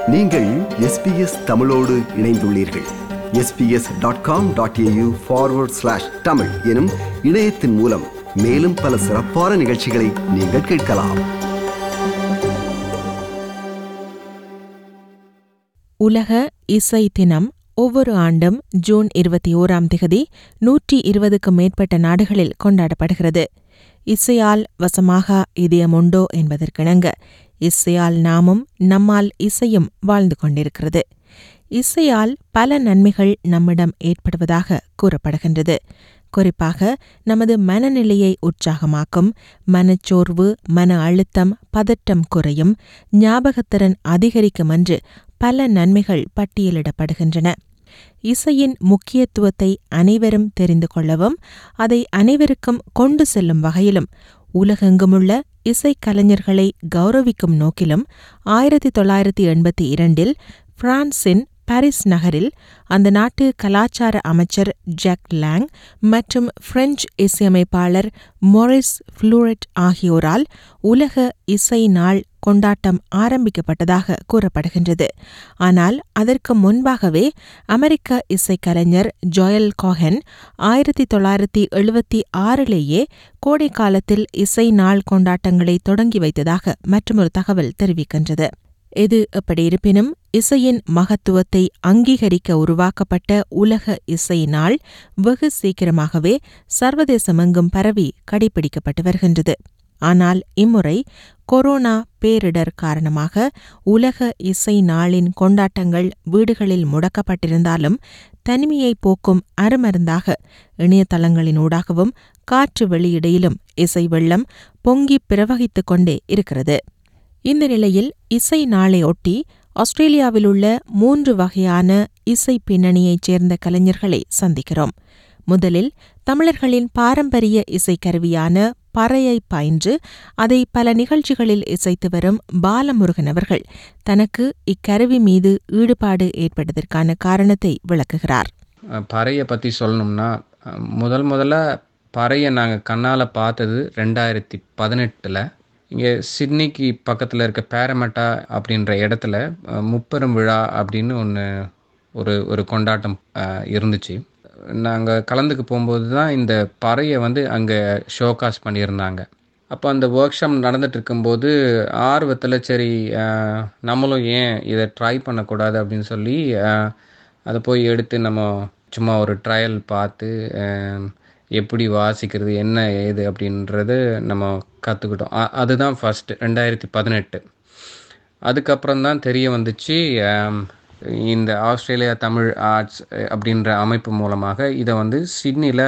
நீங்கள் எஸ்பிஎஸ் தமிழோடு இணைந்துள்ளீர்கள் SBS dot com dot AU forward slash Tamil எனும் இணையத்தின் மூலம் மேலும் பல சிறப்பான நிகழ்ச்சிகளை நீங்கள் கேட்கலாம் உலக இசை தினம் ஒவ்வொரு ஆண்டும் ஜூன் இருபத்தி ஓராம் திகதி நூற்றி இருபதுக்கும் மேற்பட்ட நாடுகளில் கொண்டாடப்படுகிறது இசையால் வசமாக இதயம் உண்டோ என்பதற்கிணங்க இசையால் நாமும் நம்மால் இசையும் வாழ்ந்து கொண்டிருக்கிறது இசையால் பல நன்மைகள் நம்மிடம் ஏற்படுவதாக கூறப்படுகின்றது குறிப்பாக நமது மனநிலையை உற்சாகமாக்கும் மனச்சோர்வு மன அழுத்தம் பதட்டம் குறையும் ஞாபகத்திறன் அதிகரிக்கும் என்று பல நன்மைகள் பட்டியலிடப்படுகின்றன இசையின் முக்கியத்துவத்தை அனைவரும் தெரிந்து கொள்ளவும் அதை அனைவருக்கும் கொண்டு செல்லும் வகையிலும் உலகெங்குமுள்ள இசைக்கலைஞர்களை கௌரவிக்கும் நோக்கிலும் ஆயிரத்தி தொள்ளாயிரத்தி எண்பத்தி இரண்டில் பிரான்சின் பாரிஸ் நகரில் அந்த நாட்டு கலாச்சார அமைச்சர் ஜாக் லாங் மற்றும் பிரெஞ்சு இசையமைப்பாளர் மொரிஸ் ஃப்ளூரெட் ஆகியோரால் உலக இசை நாள் கொண்டாட்டம் ஆரம்பிக்கப்பட்டதாக கூறப்படுகின்றது ஆனால் அதற்கு முன்பாகவே அமெரிக்க இசைக்கலைஞர் ஜோயல் கோஹன் ஆயிரத்தி தொள்ளாயிரத்தி எழுபத்தி ஆறிலேயே கோடை காலத்தில் இசை நாள் கொண்டாட்டங்களை தொடங்கி வைத்ததாக மற்றொரு தகவல் தெரிவிக்கின்றது எது எப்படி இருப்பினும் இசையின் மகத்துவத்தை அங்கீகரிக்க உருவாக்கப்பட்ட உலக இசை நாள் வெகு சீக்கிரமாகவே சர்வதேசமெங்கும் பரவி கடைபிடிக்கப்பட்டு வருகின்றது ஆனால் இம்முறை கொரோனா பேரிடர் காரணமாக உலக இசை நாளின் கொண்டாட்டங்கள் வீடுகளில் முடக்கப்பட்டிருந்தாலும் தனிமையை போக்கும் அருமருந்தாக இணையதளங்களினூடாகவும் காற்று வெளியிடையிலும் இசை வெள்ளம் பொங்கி பிரவகித்துக் கொண்டே இருக்கிறது இந்த நிலையில் இசை நாளை ஒட்டி ஆஸ்திரேலியாவிலுள்ள மூன்று வகையான இசை பின்னணியைச் சேர்ந்த கலைஞர்களை சந்திக்கிறோம் முதலில் தமிழர்களின் பாரம்பரிய இசைக்கருவியான பறையை பயின்று அதை பல நிகழ்ச்சிகளில் இசைத்து வரும் பாலமுருகன் அவர்கள் தனக்கு இக்கருவி மீது ஈடுபாடு ஏற்பட்டதற்கான காரணத்தை விளக்குகிறார் பறையை பற்றி சொல்லணும்னா முதல் முதல்ல பறையை நாங்கள் கண்ணால் பார்த்தது ரெண்டாயிரத்தி பதினெட்டில் இங்கே சிட்னிக்கு பக்கத்தில் இருக்க பேரமெட்டா அப்படின்ற இடத்துல முப்பெரும் விழா அப்படின்னு ஒன்று ஒரு ஒரு கொண்டாட்டம் இருந்துச்சு நாங்கள் கலந்துக்கு போகும்போது தான் இந்த பறையை வந்து அங்கே ஷோகாஸ் பண்ணியிருந்தாங்க அப்போ அந்த ஒர்க் ஷாப் நடந்துட்டு இருக்கும்போது ஆர்வத்தில் சரி நம்மளும் ஏன் இதை ட்ரை பண்ணக்கூடாது அப்படின்னு சொல்லி அதை போய் எடுத்து நம்ம சும்மா ஒரு ட்ரையல் பார்த்து எப்படி வாசிக்கிறது என்ன ஏது அப்படின்றது நம்ம கற்றுக்கிட்டோம் அதுதான் ஃபஸ்ட்டு ரெண்டாயிரத்தி பதினெட்டு அதுக்கப்புறம் தான் தெரிய வந்துச்சு இந்த ஆஸ்திரேலியா தமிழ் ஆர்ட்ஸ் அப்படின்ற அமைப்பு மூலமாக இதை வந்து சிட்னியில்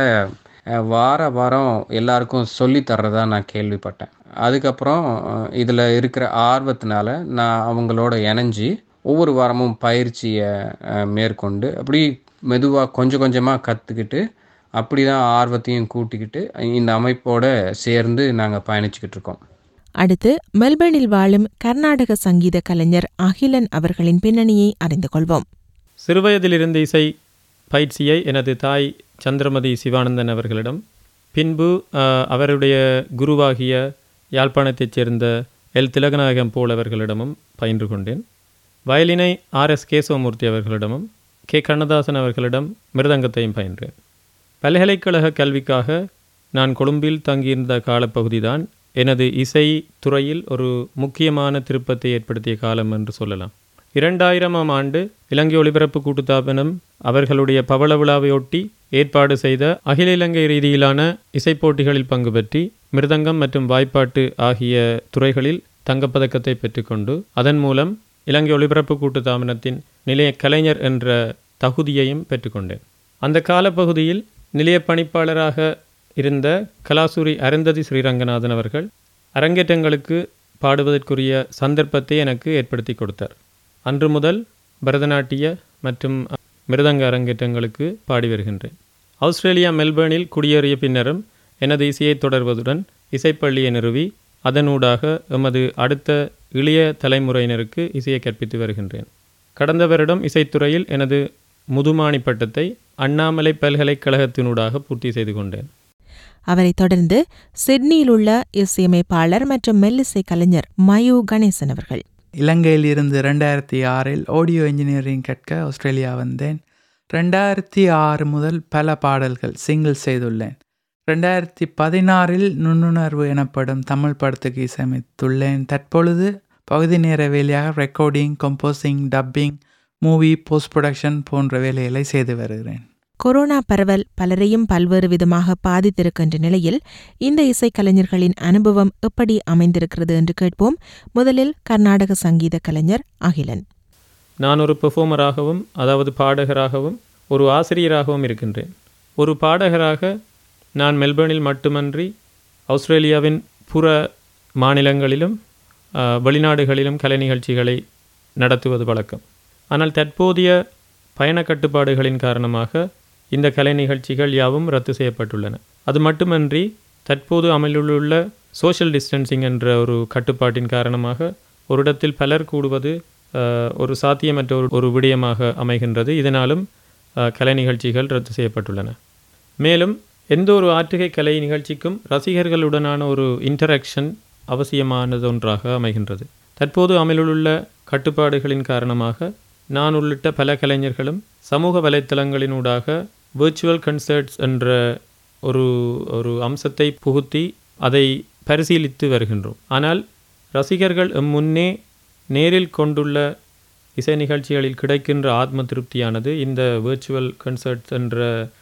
வார வாரம் எல்லாருக்கும் சொல்லி தர்றதா நான் கேள்விப்பட்டேன் அதுக்கப்புறம் இதில் இருக்கிற ஆர்வத்தினால நான் அவங்களோட இணைஞ்சி ஒவ்வொரு வாரமும் பயிற்சியை மேற்கொண்டு அப்படி மெதுவாக கொஞ்சம் கொஞ்சமாக கற்றுக்கிட்டு அப்படி தான் ஆர்வத்தையும் கூட்டிக்கிட்டு இந்த அமைப்போட சேர்ந்து நாங்கள் பயணிச்சுக்கிட்டு இருக்கோம் அடுத்து மெல்பர்னில் வாழும் கர்நாடக சங்கீத கலைஞர் அகிலன் அவர்களின் பின்னணியை அறிந்து கொள்வோம் சிறுவயதிலிருந்து இசை பயிற்சியை எனது தாய் சந்திரமதி சிவானந்தன் அவர்களிடம் பின்பு அவருடைய குருவாகிய யாழ்ப்பாணத்தைச் சேர்ந்த எல் திலகநாயகம் போல் அவர்களிடமும் பயின்று கொண்டேன் வயலினை ஆர் எஸ் கேசவமூர்த்தி அவர்களிடமும் கே கண்ணதாசன் அவர்களிடம் மிருதங்கத்தையும் பயின்றேன் பல்கலைக்கழக கல்விக்காக நான் கொழும்பில் தங்கியிருந்த காலப்பகுதிதான் எனது இசை துறையில் ஒரு முக்கியமான திருப்பத்தை ஏற்படுத்திய காலம் என்று சொல்லலாம் இரண்டாயிரமாம் ஆண்டு இலங்கை ஒலிபரப்பு கூட்டுத்தாபனம் அவர்களுடைய பவள விழாவையொட்டி ஏற்பாடு செய்த அகில இலங்கை ரீதியிலான இசைப்போட்டிகளில் பங்கு பெற்றி மிருதங்கம் மற்றும் வாய்ப்பாட்டு ஆகிய துறைகளில் தங்கப்பதக்கத்தை பெற்றுக்கொண்டு அதன் மூலம் இலங்கை ஒலிபரப்பு கூட்டுத்தாபனத்தின் நிலைய கலைஞர் என்ற தகுதியையும் பெற்றுக்கொண்டேன் அந்த காலப்பகுதியில் நிலைய பணிப்பாளராக இருந்த கலாசூரி அருந்ததி ஸ்ரீரங்கநாதன் அவர்கள் அரங்கேற்றங்களுக்கு பாடுவதற்குரிய சந்தர்ப்பத்தை எனக்கு ஏற்படுத்தி கொடுத்தார் அன்று முதல் பரதநாட்டிய மற்றும் மிருதங்க அரங்கேற்றங்களுக்கு பாடி வருகின்றேன் ஆஸ்திரேலியா மெல்பர்னில் குடியேறிய பின்னரும் எனது இசையை தொடர்வதுடன் இசைப்பள்ளியை நிறுவி அதனூடாக எமது அடுத்த இளைய தலைமுறையினருக்கு இசையை கற்பித்து வருகின்றேன் கடந்த வருடம் இசைத்துறையில் எனது முதுமானி பட்டத்தை அண்ணாமலை பல்கலைக்கழகத்தினூடாக பூர்த்தி செய்து கொண்டேன் அவரைத் தொடர்ந்து சிட்னியில் உள்ள இசையமைப்பாளர் மற்றும் மெல்லிசை கலைஞர் மயு கணேசன் அவர்கள் இலங்கையில் இருந்து ரெண்டாயிரத்தி ஆறில் ஆடியோ இன்ஜினியரிங் கற்க ஆஸ்திரேலியா வந்தேன் ரெண்டாயிரத்தி ஆறு முதல் பல பாடல்கள் சிங்கிள் செய்துள்ளேன் ரெண்டாயிரத்தி பதினாறில் நுண்ணுணர்வு எனப்படும் தமிழ் படத்துக்கு இசையமைத்துள்ளேன் தற்பொழுது பகுதி நேர வேலையாக recording composing dubbing movie post production போன்ற வேலைகளை செய்து வருகிறேன் கொரோனா பரவல் பலரையும் பல்வேறு விதமாக பாதித்திருக்கின்ற நிலையில் இந்த இசைக்கலைஞர்களின் அனுபவம் எப்படி அமைந்திருக்கிறது என்று கேட்போம் முதலில் கர்நாடக சங்கீத கலைஞர் அகிலன் நான் ஒரு பெர்ஃபார்மராகவும் அதாவது பாடகராகவும் ஒரு ஆசிரியராகவும் இருக்கின்றேன் ஒரு பாடகராக நான் மெல்பர்னில் மட்டுமன்றி ஆஸ்திரேலியாவின் புற மாநிலங்களிலும் ஆ, வெளிநாடுகளிலும் கலை நிகழ்ச்சிகளை நடத்துவது வழக்கம் ஆனால் தற்போதைய பயண கட்டுப்பாடுகளின் காரணமாக இந்த கலை நிகழ்ச்சிகள் யாவும் ரத்து செய்யப்பட்டுள்ளன அது மட்டுமன்றி தற்போது அமலிலுள்ள சோஷியல் டிஸ்டன்சிங் என்ற ஒரு கட்டுப்பாட்டின் காரணமாக ஒரு இடத்தில் பலர் கூடுவது அஹ், ஒரு சாத்தியமற்ற ஒரு ஒரு விடயமாக அமைகின்றது இதனாலும் அஹ், கலை நிகழ்ச்சிகள் ரத்து செய்யப்பட்டுள்ளன மேலும் எந்த ஒரு ஆற்றுகை கலை நிகழ்ச்சிக்கும் ரசிகர்களுடனான ஒரு இன்டராக்ஷன் அவசியமானது ஒன்றாக அமைகின்றது தற்போது அமலிலுள்ள கட்டுப்பாடுகளின் காரணமாக நான் உள்ளிட்ட பல கலைஞர்களும் சமூக வலைத்தளங்களினூடாக விர்ச்சுவல் கன்சர்ட்ஸ் என்ற ஒரு ஒரு அம்சத்தை புகுத்தி அதை பரிசீலித்து வருகின்றோம் ஆனால் ரசிகர்கள் எம் முன்னே நேரில் கொண்டுள்ள இசை நிகழ்ச்சிகளில் கிடைக்கின்ற ஆத்ம திருப்தியானது இந்த விர்ச்சுவல் கன்சர்ட்ஸ் என்ற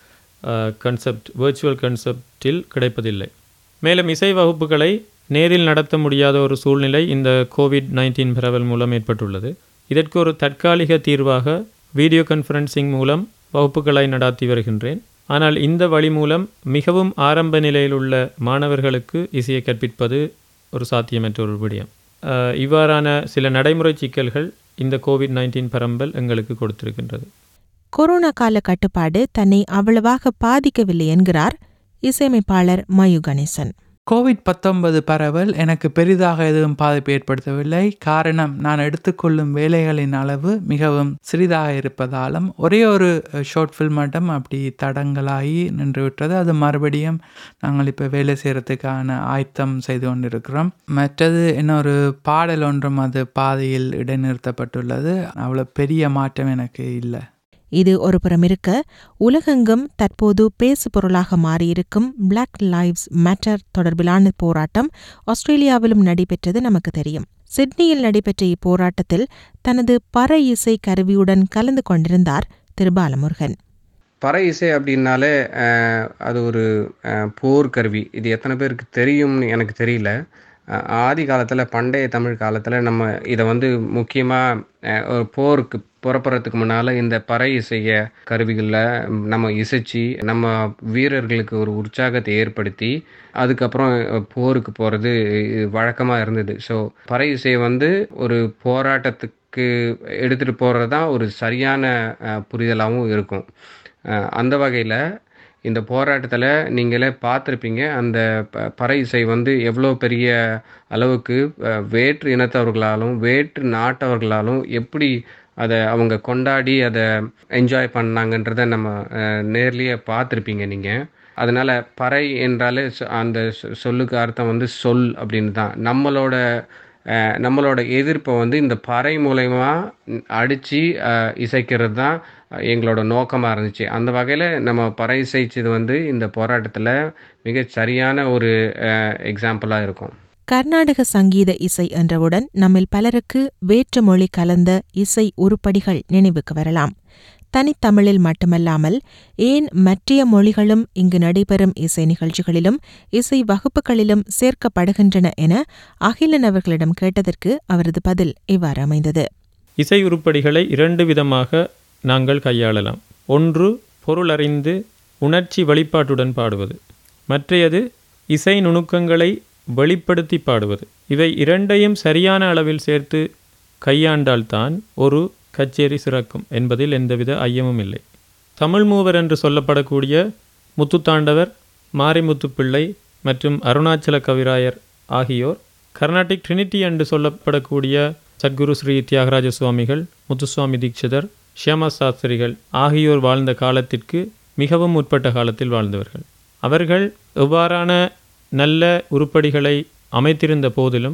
கன்செப்ட் விர்ச்சுவல் கன்செப்டில் கிடைப்பதில்லை மேலும் இசை வகுப்புகளை நேரில் நடத்த முடியாத ஒரு சூழ்நிலை இந்த கோவிட் நைன்டீன் பரவல் மூலம் ஏற்பட்டுள்ளது இதற்கு ஒரு தற்காலிக தீர்வாக வீடியோ கான்ஃபரன்சிங் மூலம் வகுப்புகளை நடாத்தி வருகின்றேன் ஆனால் இந்த வழி மூலம் மிகவும் ஆரம்ப நிலையில் உள்ள மாணவர்களுக்கு இசையை கற்பிப்பது ஒரு சாத்தியமற்ற ஒரு விடயம் அஹ், இவ்வாறான சில நடைமுறை சிக்கல்கள் இந்த கோவிட் நைன்டீன் பரம்பல் எங்களுக்கு கொடுத்திருக்கின்றது கொரோனா கால கட்டுப்பாடு தன்னை அவ்வளவாக பாதிக்கவில்லை என்கிறார் இசையமைப்பாளர் மயு கணேசன் கோவிட் பத்தொன்பது பரவல் எனக்கு பெரிதாக எதுவும் பாதிப்பு ஏற்படுத்தவில்லை காரணம் நான் எடுத்துக்கொள்ளும் வேலைகளின் அளவு மிகவும் சிறிதாக இருப்பதாலும் ஒரே ஒரு ஷார்ட் ஃபில்ம் மட்டும் அப்படி தடங்களாகி நின்று விட்டது அது மறுபடியும் நாங்கள் இப்போ வேலை செய்கிறதுக்கான ஆயத்தம் செய்து கொண்டிருக்கிறோம் மற்றது இன்னொரு பாடல் ஒன்றும் அது பாதையில் இடைநிறுத்தப்பட்டுள்ளது அவ்வளோ பெரிய மாற்றம் எனக்கு இல்லை இது ஒரு புறமிருக்க உலகெங்கும் தற்போது பேசு பொருளாக மாறியிருக்கும் பிளாக் லைவ்ஸ் மேட்டர் தொடர்பிலான போராட்டம் ஆஸ்திரேலியாவிலும் நடைபெற்றது நமக்கு தெரியும் சிட்னியில் நடைபெற்ற இப்போராட்டத்தில் தனது பற இசை கருவியுடன் கலந்து கொண்டிருந்தார் திரு பாலமுருகன் பறை இசை அப்படின்னாலே அஹ், அது ஒரு அஹ், போர் கருவி இது எத்தனை பேருக்கு தெரியும்னு எனக்கு தெரியல அஹ், ஆதி காலத்தில் பண்டைய தமிழ் காலத்தில் நம்ம இதை வந்து முக்கியமாக ஒரு போருக்கு புறப்படுறதுக்கு முன்னால் இந்த பறை இசைய கருவிகளில் நம்ம இசைச்சி நம்ம வீரர்களுக்கு ஒரு உற்சாகத்தை ஏற்படுத்தி அதுக்கப்புறம் போருக்கு போகிறது வழக்கமாக இருந்தது ஸோ பறை இசை வந்து ஒரு போராட்டத்துக்கு எடுத்துகிட்டு போகிறது தான் ஒரு சரியான அஹ், புரிதலாகவும் இருக்கும் அஹ் அந்த வகையில் இந்த போராட்டத்தில் நீங்களே பார்த்துருப்பீங்க அந்த ப- பறை இசை வந்து எவ்வளோ பெரிய அளவுக்கு அஹ், வேற்று இனத்தவர்களாலும் வேற்று நாட்டவர்களாலும் எப்படி அதை அவங்க கொண்டாடி அதை என்ஜாய் பண்ணாங்கன்றதை நம்ம அஹ், நேர்லயே பார்த்துருப்பீங்க நீங்கள் அதனால் பறை என்றாலே சொ- அந்த சொ- சொல்லுக்கு அர்த்தம் வந்து சொல் அப்படின்னு தான் நம்மளோட அஹ், நம்மளோட எதிர்ப்பை வந்து இந்த பறை மூலயமா அடித்து இசைக்கிறது தான் எங்களோட நோக்கமாக இருந்துச்சு அந்த வகையில் நம்ம பறை இசைச்சது வந்து இந்த போராட்டத்தில் மிக சரியான ஒரு எக்ஸாம்பிளாக இருக்கும் கர்நாடக சங்கீத இசை என்றவுடன் நம்மில் பலருக்கு வேற்று மொழி கலந்த இசை உருப்படிகள் நினைவுக்கு வரலாம் தனித்தமிழில் மட்டுமல்லாமல் ஏன் மற்றைய மொழிகளும் இங்கு நடைபெறும் இசை நிகழ்ச்சிகளிலும் இசை வகுப்புகளிலும் சேர்க்கப்படுகின்றன என அகிலன் அவர்களிடம் கேட்டதற்கு அவரது பதில் இவ்வாறு அமைந்தது இசை உருப்படிகளை இரண்டு விதமாக நாங்கள் கையாளலாம் ஒன்று பொருளறிந்து உணர்ச்சி வெளிப்பாட்டுடன் பாடுவது மற்றையது இசை நுணுக்கங்களை வெளிப்படுத்தி பாடுவது இவை இரண்டையும் சரியான அளவில் சேர்த்து கையாண்டால்தான் ஒரு கச்சேரி சிறக்கும் என்பதில் எந்தவித ஐயமும் இல்லை தமிழ் மூவர் என்று சொல்லப்படக்கூடிய முத்துத்தாண்டவர் மாரிமுத்து பிள்ளை மற்றும் அருணாச்சல கவிராயர் ஆகியோர் கர்நாடிக் ட்ரினிட்டி என்று சொல்லப்படக்கூடிய சத்குரு ஸ்ரீ தியாகராஜ சுவாமிகள் முத்துசுவாமி தீட்சிதர் ஷியாமா சாஸ்திரிகள் ஆகியோர் வாழ்ந்த காலத்திற்கு மிகவும் முற்பட்ட காலத்தில் வாழ்ந்தவர்கள் அவர்கள் எவ்வாறான நல்ல உருப்படிகளை அமைத்திருந்த போதிலும்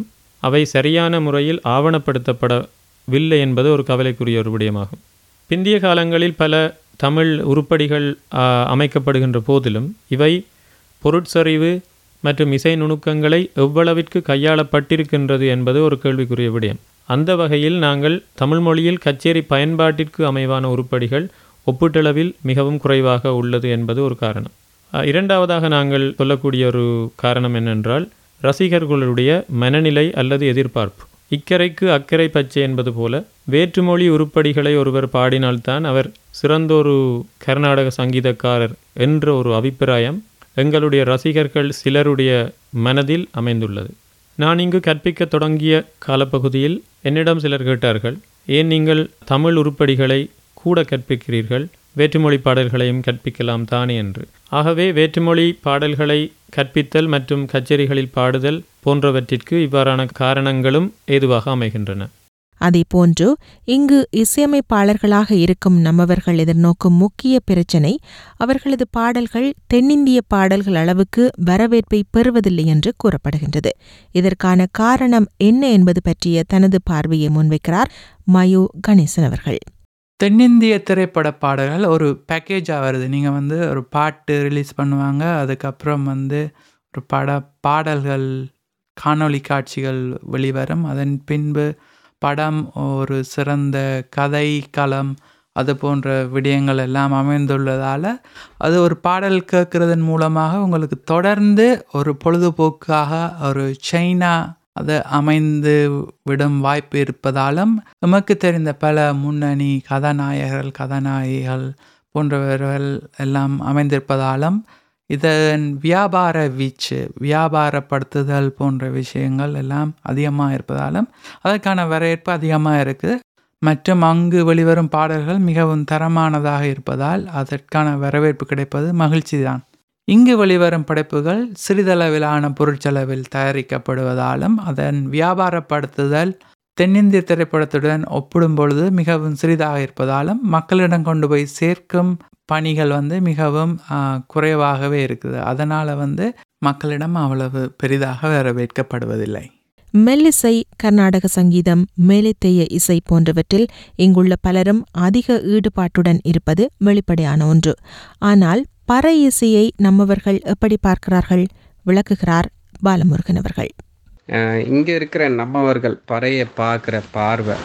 அவை சரியான முறையில் ஆவணப்படுத்தப்படவில்லை என்பது ஒரு கவலைக்குரிய ஒரு விடயமாகும் பிந்திய காலங்களில் பல தமிழ் உருப்படிகள் ஆ, அமைக்கப்படுகின்ற போதிலும் இவை பொருட்சரிவு மற்றும் இசை நுணுக்கங்களை எவ்வளவிற்கு கையாளப்பட்டிருக்கின்றது என்பது ஒரு கேள்விக்குரிய விடயம் அந்த வகையில் நாங்கள் தமிழ் மொழியில் கச்சேரி பயன்பாட்டிற்கு அமைவான உருப்படிகள் ஒப்பீட்டளவில் மிகவும் குறைவாக உள்ளது என்பது ஒரு காரணம் அஹ், இரண்டாவதாக நாங்கள் சொல்லக்கூடிய ஒரு காரணம் என்னென்றால் ரசிகர்களுடைய மனநிலை அல்லது எதிர்பார்ப்பு இக்கரைக்கு அக்கறை பச்சை என்பது போல வேற்றுமொழி உருப்படிகளை ஒருவர் பாடினால்தான் அவர் சிறந்தொரு கர்நாடக சங்கீதக்காரர் என்ற ஒரு அபிப்பிராயம் எங்களுடைய ரசிகர்கள் சிலருடைய மனதில் அமைந்துள்ளது நான் இங்கு கற்பிக்க தொடங்கிய காலப்பகுதியில் என்னிடம் சிலர் கேட்டார்கள் ஏன் நீங்கள் தமிழ் உருப்படிகளை கூட கற்பிக்கிறீர்கள் வேற்றுமொழி பாடல்களையும் கற்பிக்கலாம் தானே என்று ஆகவே வேற்றுமொழி பாடல்களை கற்பித்தல் மற்றும் கச்சேரிகளில் பாடுதல் போன்றவற்றிற்கு இவ்வாறான காரணங்களும் ஏதுவாக அமைகின்றன அதேபோன்று இங்கு இசையமைப்பாளர்களாக இருக்கும் நம்மவர்கள் எதிர்நோக்கும் முக்கிய பிரச்சினை அவர்களது பாடல்கள் தென்னிந்திய பாடல்கள் அளவுக்கு வரவேற்பை பெறுவதில்லை என்று கூறப்படுகின்றது இதற்கான காரணம் என்ன என்பது பற்றிய தனது பார்வையை முன்வைக்கிறார் மயு கணேசன் அவர்கள் தென்னிந்திய திரைப்பட பாடல்கள் ஒரு பேக்கேஜாக வருது நீங்கள் வந்து ஒரு பாட்டு ரிலீஸ் பண்ணுவாங்க அதுக்கப்புறம் வந்து ஒரு பட பாடல்கள் காணொளி காட்சிகள் வெளிவரும் அதன் பின்பு படம் ஒரு சிறந்த கதை களம் அது போன்ற விடயங்கள் எல்லாம் அமைந்துள்ளதால் அது ஒரு பாடல் கேட்குறதன் மூலமாக உங்களுக்கு தொடர்ந்து ஒரு பொழுதுபோக்காக ஒரு சைனா அது அமைந்து விடும் வாய்ப்பு இருப்பதாலும் நமக்கு தெரிந்த பல முன்னணி கதாநாயகர்கள் கதாநாயகிகள் போன்றவர்கள் எல்லாம் அமைந்திருப்பதாலும் இதன் வியாபார வீச்சு வியாபாரப்படுத்துதல் போன்ற விஷயங்கள் எல்லாம் அதிகமாக இருப்பதாலும் அதற்கான வரவேற்பு அதிகமாக இருக்குது மற்றும் அங்கு வெளிவரும் பாடல்கள் மிகவும் தரமானதாக இருப்பதால் அதற்கான வரவேற்பு கிடைப்பது மகிழ்ச்சிதான் இங்கு வெளிவரும் படைப்புகள் சிறிதளவிலான பொருட்செலவில் தயாரிக்கப்படுவதாலும் அதன் வியாபாரப்படுத்துதல் தென்னிந்திய திரைப்படத்துடன் ஒப்பிடும் பொழுது மிகவும் சிறிதாக இருப்பதாலும் மக்களிடம் கொண்டு போய் சேர்க்கும் பணிகள் வந்து மிகவும் ஆ, குறைவாகவே இருக்குது அதனால் வந்து மக்களிடம் அவ்வளவு பெரிதாக வரவேற்கப்படுவதில்லை மெல்லிசை கர்நாடக சங்கீதம் மேலைத்தேய இசை போன்றவற்றில் இங்குள்ள பலரும் அதிக ஈடுபாட்டுடன் இருப்பது வெளிப்படையான ஒன்று ஆனால் பற இசையை நம்மவர்கள் எப்படி பார்க்கிறார்கள் விளக்குகிறார் பாலமுருகன் அவர்கள் இங்கே இருக்கிற நம்மவர்கள் பறையை பார்க்குற பார்வை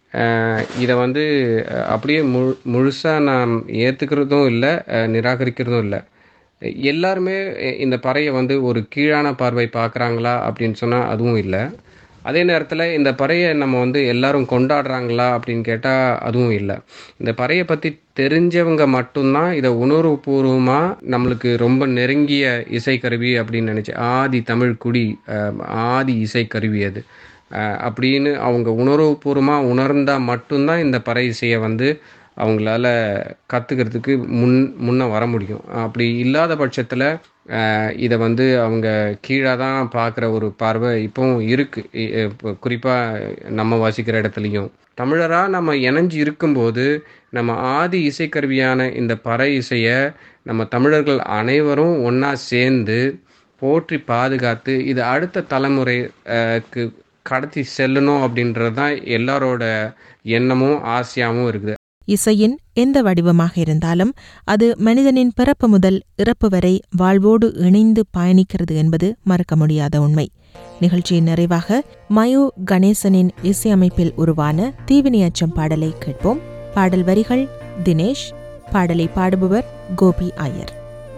இதை வந்து அஹ், அப்படியே முழு முழுசாக நான் ஏற்றுக்கிறதும் இல்லை நிராகரிக்கிறதும் இல்லை எல்லாருமே இ- இந்த பறையை வந்து ஒரு கீழான பார்வை பார்க்குறாங்களா அப்படின்னு சொன்னால் அதுவும் இல்லை அதே நேரத்தில் இந்த பறையை நம்ம வந்து எல்லாரும் கொண்டாடுறாங்களா அப்படின்னு கேட்டால் அதுவும் இல்லை இந்த பறையை பற்றி தெரிஞ்சவங்க மட்டும்தான் இதை உணர்வுபூர்வமாக நம்மளுக்கு ரொம்ப நெருங்கிய இசைக்கருவி அப்படின்னு நினச்சி ஆதி தமிழ் குடி அஹ், ஆதி இசைக்கருவி அது அஹ், அப்படின்னு அவங்க உணர்வுபூர்வமாக உணர்ந்தால் மட்டும்தான் இந்த பறை இசையை வந்து அவங்களால கற்றுக்கிறதுக்கு முன் முன்ன வர முடியும் அப்படி இல்லாத பட்சத்தில் இதை வந்து அவங்க கீழாக தான் பார்க்குற ஒரு பார்வை இப்போவும் இருக்குது இப்போ குறிப்பாக நம்ம வாசிக்கிற இடத்துலையும் தமிழராக நம்ம இணைஞ்சு இருக்கும்போது நம்ம ஆதி இசைக்கருவியான இந்த பறை இசையை நம்ம தமிழர்கள் அனைவரும் ஒன்றா சேர்ந்து போற்றி பாதுகாத்து இது அடுத்த தலைமுறைக்கு கடத்தி செல்லணும் அப்படின்றது தான் எல்லாரோட எண்ணமும் ஆசையாகவும் இருக்குது இசையின் எந்த வடிவமாக இருந்தாலும் அது மனிதனின் பிறப்பு முதல் இறப்பு வரை வாழ்வோடு இணைந்து பயணிக்கிறது என்பது மறுக்க முடியாத உண்மை நிகழ்ச்சியின் நிறைவாக மயு கணேசனின் இசையமைப்பில் உருவான தீவினி அச்சம் பாடலை கேட்போம் பாடல் வரிகள் தினேஷ் பாடலை பாடுபவர் கோபி ஐயர்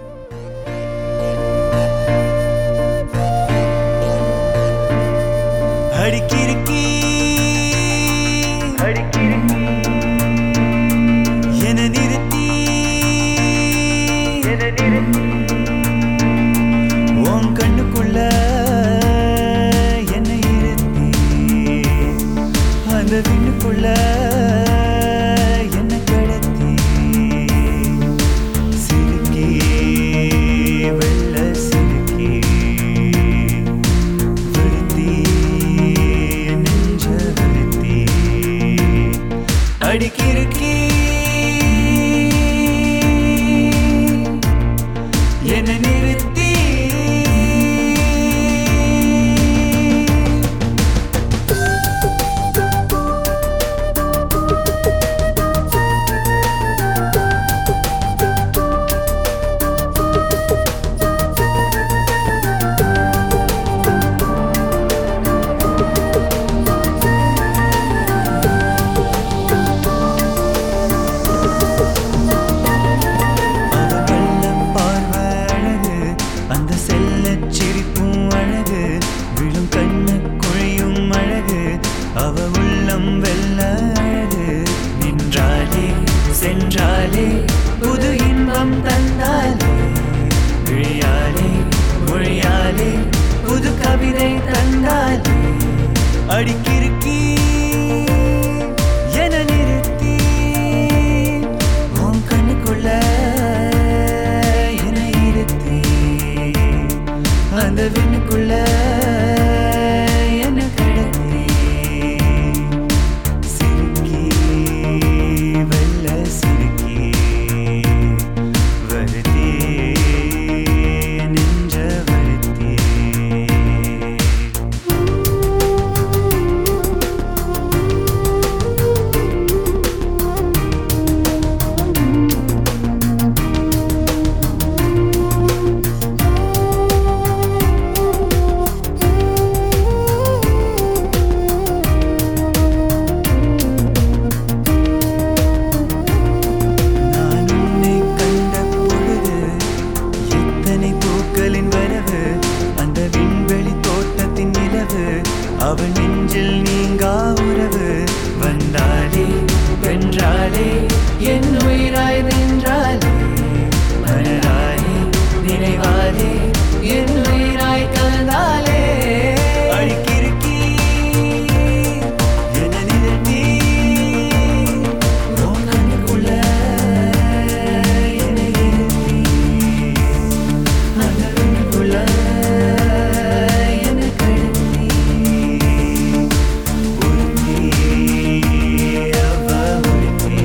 அடிக்கிருக்கி அடிக்கிருக்கி என நிறுத்தி என நிறுத்தி உன் கண்ணுக்குள்ள என்னை இருத்தி அந்த விண்ணுக்குள்ள என்னை கடத்தி சிலுக்கி வெள்ள சிலுக்கி விழுத்தி என் நெஞ்ச அடிக்கிருக்கி என நிறுத்தி உன் கண்ணுக்குள்ள என்னை இருத்தி அந்த விண்ணுக்குள்ள என்ன கடத்தி சிறுக்கி வெள்ள சிறுக்கி வருத்தி நின்ற வருத்தி நான் உன்னை கண்ட பொழுது எத்தனை பூக்களின் வரவு அந்த விண்வெளி தோட்டத்தின் நிலவு அவள் நெஞ்சில் நீங்கா உறவு வந்தாலே வென்றாலே என் உயிராய் நின்றாலே மனதாலே நினைவாலே என் உயிராய் கலந்தாலே அடிக்கிருக்கி என நிறுத்தி உன் கண்ணுக்குள்ள என்னை இருத்தி அந்த கண்ணுக்குள்ள என்னை கடத்தி உறுத்தி அவ உறுத்தி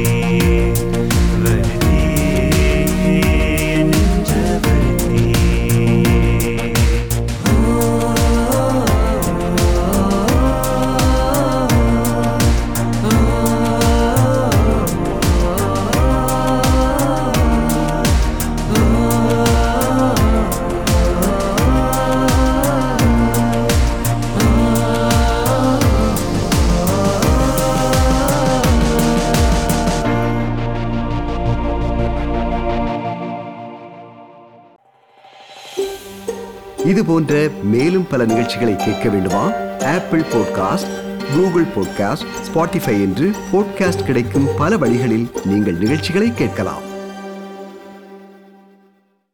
வருத்தி நெஞ்ச வருத்தி இது போன்ற மேலும் பல நிகழ்ச்சிகளை கேட்க வேண்டுமா Apple podcast Google podcast Spotify என்று பாட்காஸ்ட் கிடைக்கும் பல வழிகளில் நீங்கள் நிகழ்ச்சிகளை கேட்கலாம்